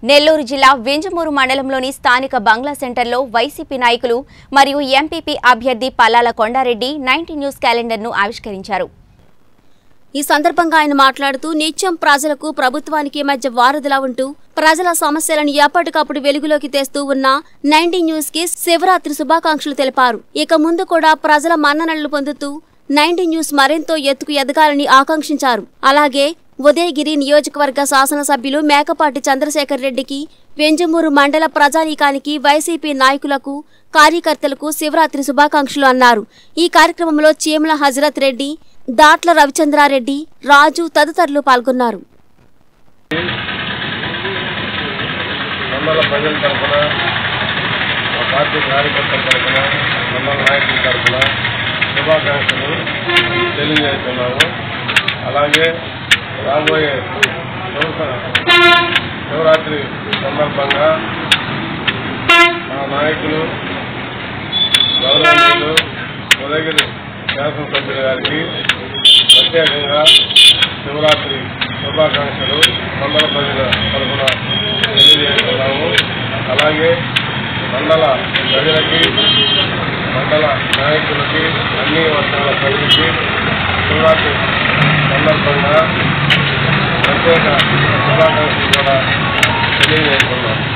నెల్లూరు జిల్లా వెంజమూరు మండలంలోని స్థానిక బంగ్లా సెంటర్లో వైసీపీ నాయకులు మరియు ఎంపీపీ అభ్యర్థి పల్లాల కొండారెడ్డి నైన్టీ న్యూస్ క్యాలెండర్ను ఆవిష్కరించారు ఈ సందర్భంగా ఆయన మాట్లాడుతూ నిత్యం ప్రజలకు ప్రభుత్వానికి మధ్య వారధిలా ఉంటూ ప్రజల సమస్యలను ఎప్పటికప్పుడు వెలుగులోకి తెస్తూ ఉన్న నైన్టీ న్యూస్ కి శివరాత్రి శుభాకాంక్షలు తెలిపారు ఇక ముందు కూడా ప్రజల మన్ననలు పొందుతూ నైన్టీ న్యూస్ మరెంతో ఎత్తుకు ఎదగాలని ఆకాంక్షించారు అలాగే ఉదయగిరి నియోజకవర్గ శాసనసభ్యులు మేకపాటి చంద్రశేఖర్ రెడ్డికి వెంజమూరు మండల ప్రజానీకానికి వైసీపీ నాయకులకు కార్యకర్తలకు శివరాత్రి శుభాకాంక్షలు అన్నారు ఈ కార్యక్రమంలో చీమల హజరత్ రెడ్డి దాట్ల రవిచంద్రారెడ్డి రాజు తదితరులు పాల్గొన్నారు మండల ప్రజల తరఫున మా పార్టీ కార్యకర్తల తరఫున మండల నాయకుల తరఫున శుభాకాంక్షలు తెలియజేస్తున్నాము అలాగే రాబోయే శివ- శివరాత్రి సందర్భంగా మా నాయకులు గౌరవనీయులు ఉదయగిరి శాసనసభ్యుల గారికి ప్రత్యేకంగా శివరాత్రి శుభాకాంక్షలు మండల ప్రజల తరఫున తెలియజేస్తున్నాము అలాగే మండల ప్రజలకి మండల నాయకులకి అన్ని వర్గాల ప్రజలకి శివరాత్రి సందర్భంగా ప్రత్యేక శుభాకాంక్షలు కూడా తెలియజేస్తున్నాము